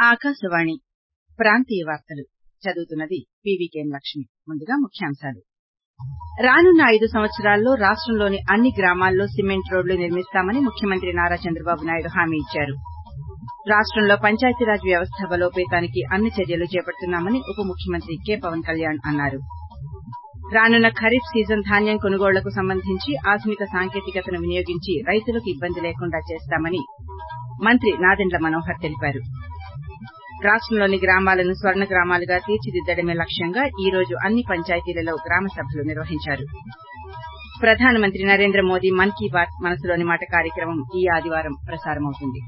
ఆకాశవాణి ప్రాంతీయ వార్తలు చదువుతున్నది పీవీకేఎం లక్ష్మి ముందుగా ముఖ్యాంశాలు రానున్న ఐదు సంవత్సరాల్లో రాష్టంలోని అన్ని గ్రామాల్లో సిమెంట్ రోడ్లు నిర్మిస్తామని ముఖ్యమంత్రి నారా చంద్రబాబు నాయుడు హామీ ఇచ్చారు రాష్టంలో పంచాయతీరాజ్ వ్యవస్థ బలోపేతానికి అన్ని చర్యలు చేపడుతున్నామని ఉప ముఖ్యమంత్రి కె పవన్ కళ్యాణ్ అన్నారు రానున్న ఖరీఫ్ సీజన్ ధాన్యం కొనుగోళ్లకు సంబంధించి ఆధునిక సాంకేతికతను వినియోగించి రైతులకు ఇబ్బంది లేకుండా చేస్తామని మంత్రి నాదెండ్ల మనోహర్ తెలిపారు రాష్టంలోని గ్రామాలను స్వర్ణ గ్రామాలుగా తీర్చిదిద్దడమే లక్ష్యంగా ఈ రోజు అన్ని పంచాయతీలలో గ్రామ సభలు నిర్వహించారు ప్రధానమంత్రి నరేంద్ర మోదీ మన్ కీ బాత్ మనసులోని మాట కార్యక్రమం ఈ ఆదివారం ప్రసారమవుతుంది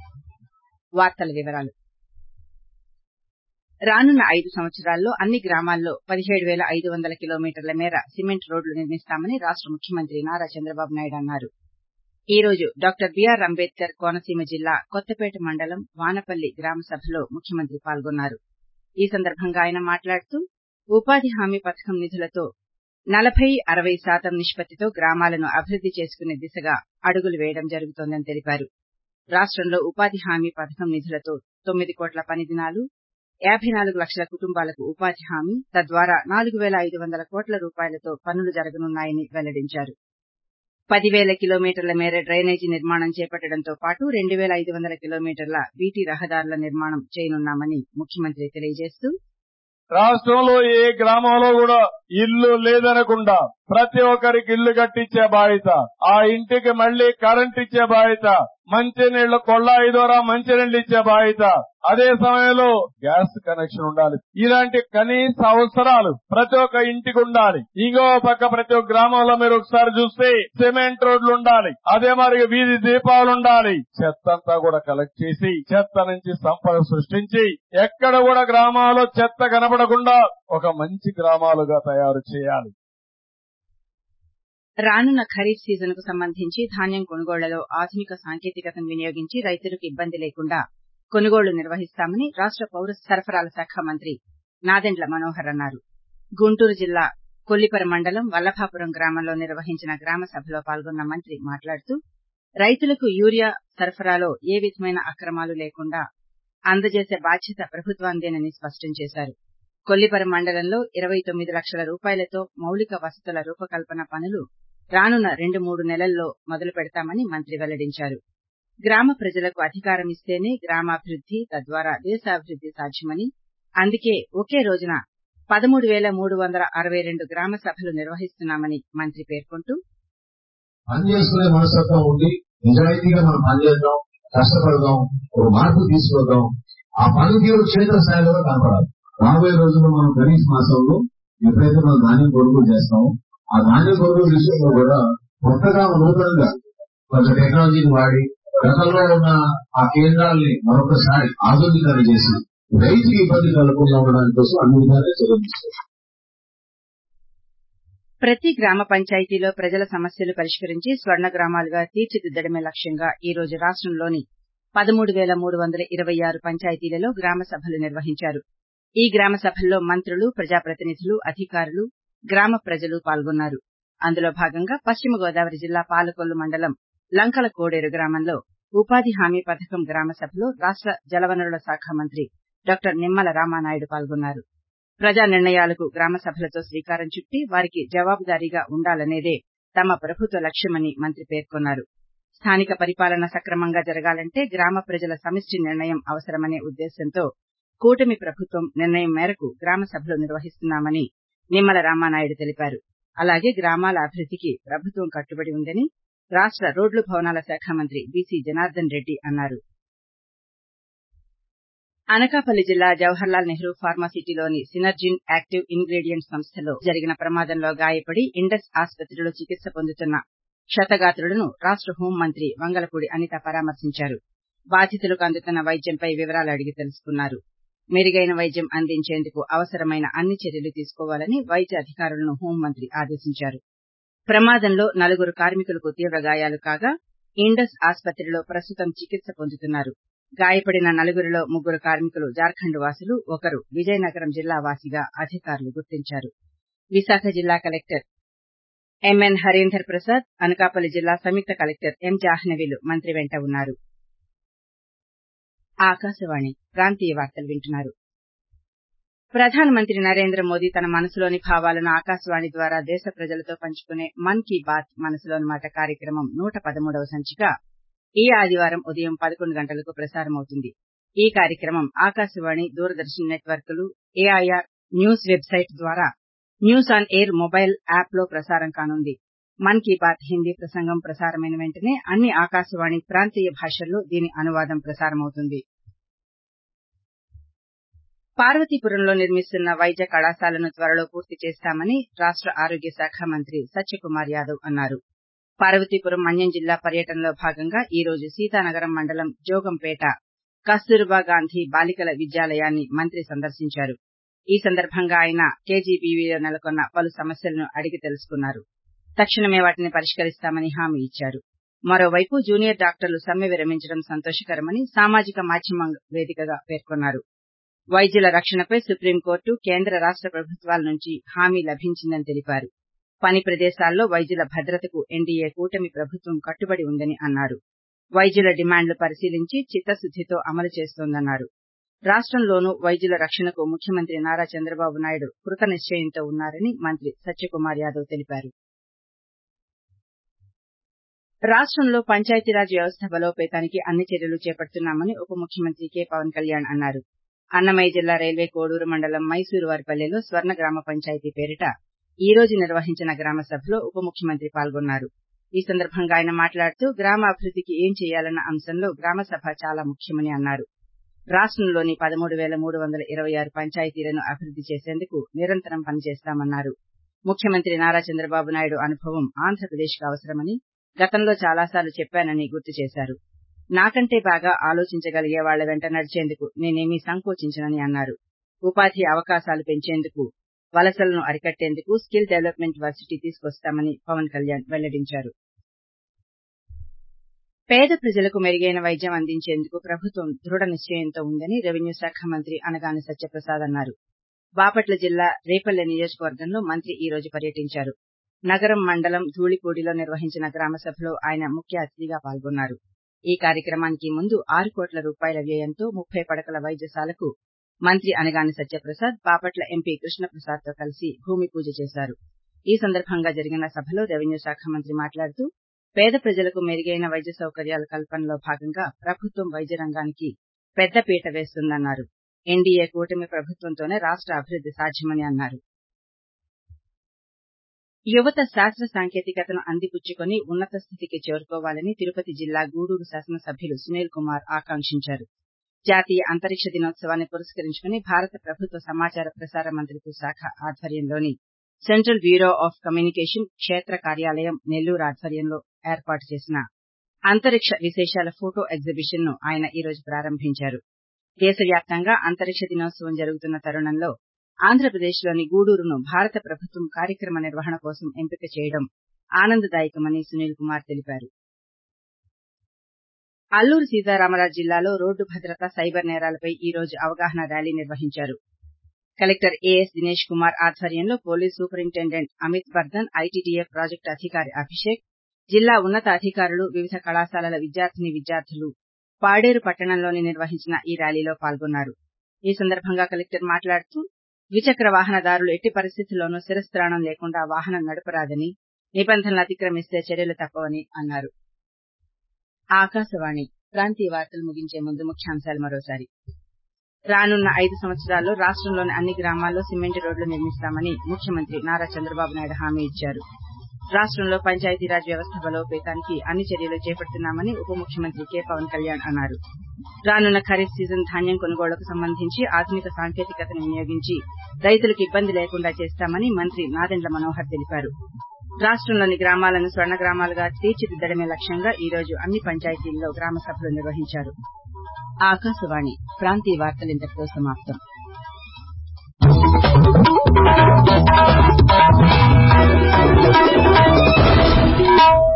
రానున్న ఐదు సంవత్సరాల్లో అన్ని గ్రామాల్లో పదిహేడు పేల ఐదు వందల కిలోమీటర్ల మేర సిమెంట్ రోడ్లు నిర్మిస్తామని రాష్ట ముఖ్యమంత్రి నారా చంద్రబాబు నాయుడు అన్నారు ఈ రోజు డాక్టర్ బీఆర్ అంబేద్కర్ కోనసీమ జిల్లా కొత్తపేట మండలం వానపల్లి గ్రామ సభలో ముఖ్యమంత్రి పాల్గొన్నారు ఈ సందర్భంగా ఆయన మాట్లాడుతూ ఉపాధి హామీ పథకం నిధులతో నలభై అరవై శాతం నిష్పత్తితో గ్రామాలను అభివృద్ది చేసుకునే దిశగా అడుగులు వేయడం జరుగుతోందని తెలిపారు రాష్టంలో ఉపాధి హామీ పథకం నిధులతో తొమ్మిది కోట్ల పని దినాలు యాబై నాలుగు లక్షల కుటుంబాలకు ఉపాధి హామీ తద్వారా నాలుగు పేల ఐదు వందల కోట్ల రూపాయలతో పనులు జరగనున్నాయని వెల్లడించారు పదివేల కిలోమీటర్ల మేర డ్రైనేజీ నిర్మాణం చేపట్టడంతో పాటు రెండు పేల ఐదు వందల కిలోమీటర్ల బీటీ రహదారుల నిర్మాణం చేయనున్నామని ముఖ్యమంత్రి తెలియజేస్తూ రాష్టంలో ఏ గ్రామంలో కూడా ఇల్లు లేదనకుండా ప్రతి ఒక్కరికి ఇల్లు కట్టించే బాధ్యత ఆ ఇంటికి మళ్లీ కరెంట్ ఇచ్చే బాధ్యత మంచినీళ్లు కొళ్ళాయి ద్వారా మంచినీళ్లు ఇచ్చే బాధ్యత అదే సమయంలో గ్యాస్ కనెక్షన్ ఉండాలి ఇలాంటి కనీస అవసరాలు ప్రతి ఒక్క ఇంటికి ఉండాలి ఇంకో పక్క ప్రతి ఒక్క గ్రామంలో మీరు ఒకసారి చూస్తే సిమెంట్ రోడ్లు ఉండాలి అదే మరి వీధి దీపాలు ఉండాలి చెత్త అంతా కూడా కలెక్ట్ చేసి చెత్త నుంచి సంపద సృష్టించి ఎక్కడ కూడా గ్రామాల్లో చెత్త కనపడకుండా ఒక మంచి గ్రామాలుగా తయారు చేయాలి రానున్న ఖరీఫ్ సీజన్ కు సంబంధించి ధాన్యం కొనుగోళ్లలో ఆధునిక సాంకేతికతను వినియోగించి రైతులకు ఇబ్బంది లేకుండా కొనుగోళ్లు నిర్వహిస్తామని రాష్ట పౌర సరఫరాల శాఖ మంత్రి నాదెండ్ల మనోహర్ అన్నారు గుంటూరు జిల్లా కొల్లిపర మండలం వల్లభాపురం గ్రామంలో నిర్వహించిన గ్రామ సభలో పాల్గొన్న మంత్రి మాట్లాడుతూ రైతులకు యూరియా సరఫరాలో ఏ విధమైన అక్రమాలు లేకుండా అందజేసే బాధ్యత ప్రభుత్వాందేనని స్పష్టం చేశారు కొల్లిపర మండలంలో ఇరవై తొమ్మిది లక్షల రూపాయలతో మౌలిక వసతుల రూపకల్పన పనులు రానున్న రెండు మూడు నెలల్లో మొదలు పెడతామని మంత్రి వెల్లడించారు గ్రామ ప్రజలకు అధికారం ఇస్తేనే గ్రామాభివృద్ది తద్వారా దేశాభివృద్ది సాధ్యమని అందుకే ఒకే రోజున పదమూడు పేల మూడు వందల అరవై రెండు గ్రామ సభలు నిర్వహిస్తున్నామని మంత్రి పేర్కొంటూ పనిచేసుకునే మనస్తత్వం ఉండి నిజాయితీగా మనం పనిచేద్దాం కష్టపడదాం ఒక మార్పు తీసుకొద్దాం ఆ పనితీరు క్షేత్రస్థాయిలో కనపడాలి రాబోయే రోజుల్లో మనం ఖరీఫ్ మాసంలో ఎప్పుడైతే మనం ధాన్యం కొనుగోలు చేస్తామో ఆ ధాన్యం కొనుగోలు విషయంలో కూడా కొత్తగా నూతనంగా కొంచెం టెక్నాలజీని వాడి గతంలో ఉన్న ఆ కేంద్రాల్ని మరొకసారి ఆధునీకరణ చేసి రైతుకి ఇబ్బంది కలగకుండా ఉండడానికి కోసం అన్ని విధాలుగా చర్యలు తీసుకోవాలి ప్రతి గ్రామ పంచాయతీలో ప్రజల సమస్యలు పరిష్కరించి స్వర్ణ గ్రామాలుగా తీర్చిదిద్దడమే లక్ష్యంగా ఈ రోజు రాష్టంలోని పదమూడు పేల మూడు వందల ఇరవై ఆరు పంచాయతీలలో గ్రామ సభలు నిర్వహించారు ఈ గ్రామ సభల్లో మంత్రులు ప్రజాప్రతినిధులు అధికారులు గ్రామ ప్రజలు పాల్గొన్నారు అందులో భాగంగా పశ్చిమ గోదావరి జిల్లా పాలకొల్లు మండలం లంకల కోడేరు గ్రామంలో ఉపాధి హామీ పథకం గ్రామ సభలో రాష్ట జలవనరుల శాఖ మంత్రి డాక్టర్ నిమ్మల రామానాయుడు పాల్గొన్నారు ప్రజా నిర్ణయాలకు గ్రామ సభలతో శ్రీకారం చుట్టి వారికి జవాబుదారీగా ఉండాలనేదే తమ ప్రభుత్వ లక్ష్యమని మంత్రి పేర్కొన్నారు స్థానిక పరిపాలన సక్రమంగా జరగాలంటే గ్రామ ప్రజల సమిష్టి నిర్ణయం అవసరమనే ఉద్దేశంతో కూటమి ప్రభుత్వం నిర్ణయం మేరకు గ్రామ సభలు నిర్వహిస్తున్నామని నిమ్మల రామానాయుడు తెలిపారు అలాగే గ్రామాల అభివృద్దికి ప్రభుత్వం కట్టుబడి ఉందని రాష్ట రోడ్లు భవనాల శాఖ మంత్రి బీసీ జనార్దన్ రెడ్డి అన్నారు అనకాపల్లి జిల్లా జవహర్లాల్ నెహ్రూ ఫార్మాసిటీలోని సినర్జిన్ యాక్టివ్ ఇంగ్రీడియంట్స్ సంస్థలో జరిగిన ప్రమాదంలో గాయపడి ఇండస్ ఆసుపత్రిలో చికిత్స పొందుతున్న క్షతగాత్రులను రాష్ట హోంమంత్రి వంగలపూడి అనిత పరామర్శించారు బాధితులకు అందుతున్న వైద్యంపై వివరాలు అడిగి తెలుసుకున్నారు మెరుగైన వైద్యం అందించేందుకు అవసరమైన అన్ని చర్యలు తీసుకోవాలని వైద్య అధికారులను హోంమంత్రి ఆదేశించారు ప్రమాదంలో నలుగురు కార్మికులకు తీవ్ర గాయాలు కాగా ఇండస్ ఆసుపత్రిలో ప్రస్తుతం చికిత్స పొందుతున్నారు గాయపడిన నలుగురిలో ముగ్గురు కార్మికులు జార్ఖండ్ వాసులు ఒకరు విజయనగరం జిల్లా వాసిగా అధికారులు గుర్తించారు విశాఖ జిల్లా కలెక్టర్ ఎంఎన్ హరీందర్ ప్రసాద్ అనకాపల్లి జిల్లా సంయుక్త కలెక్టర్ ఎం జాహ్నవిలు మంత్రి వెంట ఉన్నారు ఆకాశవాణి ప్రాంతీయ వార్తలు వింటున్నారు ప్రధానమంత్రి నరేంద్ర మోదీ తన మనసులోని భావాలను ఆకాశవాణి ద్వారా దేశ ప్రజలతో పంచుకునే మన్ కీ బాత్ మనసులోని మాట కార్యక్రమం నూట పదమూడవ సంచిక ఈ ఆదివారం ఉదయం పదకొండు గంటలకు ప్రసారమవుతుంది ఈ కార్యక్రమం ఆకాశవాణి దూరదర్శన్ నెట్వర్క్లు ఏఐఆర్ న్యూస్ వెబ్సైట్ ద్వారా news on air mobile app లో ప్రసారం కానుంది మన్ కీ బాత్ హిందీ ప్రసంగం ప్రసారమైన వెంటనే అన్ని ఆకాశవాణి ప్రాంతీయ భాషల్లో దీని అనువాదం ప్రసారమవుతుంది పార్వతీపురంలో నిర్మిస్తున్న వైద్య కళాశాలను త్వరలో పూర్తి చేస్తామని రాష్ట ఆరోగ్య శాఖ మంత్రి సత్యకుమార్ యాదవ్ అన్నారు పార్వతీపురం మన్యం జిల్లా పర్యటనలో భాగంగా ఈ రోజు సీతానగరం మండలం జోగంపేట కస్తూర్బా గాంధీ బాలికల విద్యాలయాన్ని మంత్రి సందర్శించారు ఈ సందర్భంగా ఆయన కేజీబీవీలో నెలకొన్న పలు సమస్యలను అడిగి తెలుసుకున్నారు తక్షణమే వాటిని పరిష్కరిస్తామని హామీ ఇచ్చారు మరోవైపు జూనియర్ డాక్టర్లు సమ్మె విరమించడం సంతోషకరమని సామాజిక మాధ్యమం వేదికగా పేర్కొన్నారు వైద్యుల రక్షణపై సుప్రీంకోర్టు కేంద్ర రాష్ట ప్రభుత్వాల నుంచి హామీ లభించిందని తెలిపారు పని ప్రదేశాల్లో వైద్యుల భద్రతకు ఎన్డీఏ కూటమి ప్రభుత్వం కట్టుబడి ఉందని అన్నారు వైద్యుల డిమాండ్లు పరిశీలించి చిత్తశుద్దితో అమలు చేస్తోందన్నారు రాష్టంలోనూ వైద్యుల రక్షణకు ముఖ్యమంత్రి నారా చంద్రబాబు నాయుడు కృత నిశ్చయంతో ఉన్నారని మంత్రి సత్యకుమార్ యాదవ్ తెలిపారు రాష్టంలో పంచాయతీరాజ్ వ్యవస్థ బలోపేతానికి అన్ని చర్యలు చేపడుతున్నామని ఉప ముఖ్యమంత్రి కె పవన్ కళ్యాణ్ అన్నారు అన్నమయ్య జిల్లా రైల్వే కోడూరు మండలం మైసూరు వారిపల్లెలో స్వర్ణ గ్రామ పంచాయతీ పేరిట ఈ రోజు నిర్వహించిన గ్రామ సభలో ఉప ముఖ్యమంత్రి పాల్గొన్నారు ఈ సందర్భంగా ఆయన మాట్లాడుతూ గ్రామ అభివృద్దికి ఏం చేయాలన్న అంశంలో గ్రామ సభ చాలా ముఖ్యమని అన్నారు రాష్టంలోని పదమూడు పేల మూడు వందల ఇరవై ఆరు పంచాయతీలను అభివృద్ది చేసేందుకు నిరంతరం పనిచేస్తామన్నారు ముఖ్యమంత్రి నారా చంద్రబాబు నాయుడు అనుభవం ఆంధ్రప్రదేశ్ కు అవసరమని గతంలో చాలాసార్లు చెప్పానని గుర్తు చేశారు నాకంటే బాగా ఆలోచించగలిగే వాళ్ల వెంట నడిచేందుకు నేనేమీ సంకోచించనని అన్నారు ఉపాధి అవకాశాలు పెంచేందుకు వలసలను అరికట్టేందుకు స్కిల్ డెవలప్మెంట్ వర్సిటీ తీసుకొస్తామని పవన్ కళ్యాణ్ వెల్లడించారు పేద ప్రజలకు మెరుగైన వైద్యం అందించేందుకు ప్రభుత్వం దృఢ నిశ్చయంతో ఉందని రెవెన్యూ శాఖ మంత్రి అనగాని సత్యప్రసాద్ అన్నారు బాపట్ల జిల్లా రేపల్లె నియోజకవర్గంలో మంత్రి ఈ రోజు పర్యటించారు నగరం మండలం ధూళిపూడిలో నిర్వహించిన గ్రామ సభలో ఆయన ముఖ్య అతిథిగా పాల్గొన్నారు ఈ కార్యక్రమానికి ముందు ఆరు కోట్ల రూపాయల వ్యయంతో ముప్పై పడకల వైద్యశాలకు మంత్రి అనగాని సత్యప్రసాద్ బాపట్ల ఎంపీ కృష్ణప్రసాద్ తో కలిసి భూమి పూజ చేశారు ఈ సందర్భంగా జరిగిన సభలో రెవెన్యూ శాఖ మంత్రి మాట్లాడుతూ పేద ప్రజలకు మెరుగైన వైద్య సౌకర్యాల కల్పనలో భాగంగా ప్రభుత్వం వైద్య రంగానికి పెద్దపీట వేస్తుందన్నారు ఎన్డీఏ కూటమి ప్రభుత్వంతోనే రాష్ట అభివృద్ది సాధ్యమని అన్నారు యువత శాస్త్ర సాంకేతికతను అందిపుచ్చుకొని ఉన్నత స్థితికి చేరుకోవాలని తిరుపతి జిల్లా గూడూరు శాసనసభ్యులు సునీల్ కుమార్ ఆకాంక్షించారు జాతీయ అంతరిక్ష దినోత్సవాన్ని పురస్కరించుకుని భారత ప్రభుత్వ సమాచార ప్రసార మంత్రిత్వ శాఖ ఆధ్వర్యంలోని సెంట్రల్ బ్యూరో ఆఫ్ కమ్యూనికేషన్ క్షేత్ర కార్యాలయం నెల్లూరు ఆధ్వర్యంలో ఏర్పాటు చేసిన అంతరిక్ష విశేషాల ఫోటో ఎగ్జిబిషన్ ను ఆయన ఈ రోజు ప్రారంభించారు దేశవ్యాప్తంగా అంతరిక్ష దినోత్సవం జరుగుతున్న తరుణంలో ఆంధ్రప్రదేశ్లోని గూడూరును భారత ప్రభుత్వం కార్యక్రమ నిర్వహణ కోసం ఎంపిక చేయడం ఆనందదాయకమని సునీల్ కుమార్ తెలిపారు అల్లూరు సీతారామరాజు జిల్లాలో రోడ్డు భద్రత సైబర్ నేరాలపై ఈ రోజు అవగాహన ర్యాలీ నిర్వహించారు కలెక్టర్ ఏఎస్ దినేష్ కుమార్ ఆధ్వర్యంలో police superintendent Amit Bardhan I T D A project అధికారి అభిషేక్ జిల్లా ఉన్నత అధికారులు వివిధ కళాశాలల విద్యార్థిని విద్యార్థులు పాడేరు పట్టణంలోని నిర్వహించిన ఈ ర్యాలీలో పాల్గొన్నారు ఈ సందర్భంగా కలెక్టర్ మాట్లాడుతూ ద్విచక్ర వాహనదారులు ఎట్టి పరిస్థితుల్లోనూ శిరస్త్రాణం లేకుండా వాహనం నడపరాదని నిబంధనలు అతిక్రమిస్తే చర్యలు తప్పవని అన్నారు ఆకాశవాణి ప్రాంతీయ వార్తలు ముగించే ముందు ముఖ్యాంశాలు మరోసారి రానున్న ఐదు సంవత్సరాల్లో రాష్టంలోని అన్ని గ్రామాల్లో సిమెంట్ రోడ్లు నిర్మిస్తామని ముఖ్యమంత్రి నారా చంద్రబాబు నాయుడు హామీ ఇచ్చారు రాష్టంలో పంచాయతీరాజ్ వ్యవస్థ బలోపేతానికి అన్ని చర్యలు చేపడుతున్నామని ఉప ముఖ్యమంత్రి కె పవన్ కళ్యాణ్ అన్నారు రానున్న ఖరీఫ్ సీజన్ ధాన్యం కొనుగోలుకు సంబంధించి ఆధునిక సాంకేతికతను వినియోగించి రైతులకు ఇబ్బంది లేకుండా చేస్తామని మంత్రి నాదెండ్ల మనోహర్ తెలిపారు రాష్టంలోని గ్రామాలను స్వర్ణ గ్రామాలుగా తీర్చిదిద్దడమే లక్ష్యంగా ఈ రోజు అన్ని పంచాయతీల్లో గ్రామ సభలు నిర్వహించారు ఆకాశవాణి ప్రాంతీయ వార్తలు ఇంతటితో సమాప్తం Thank you.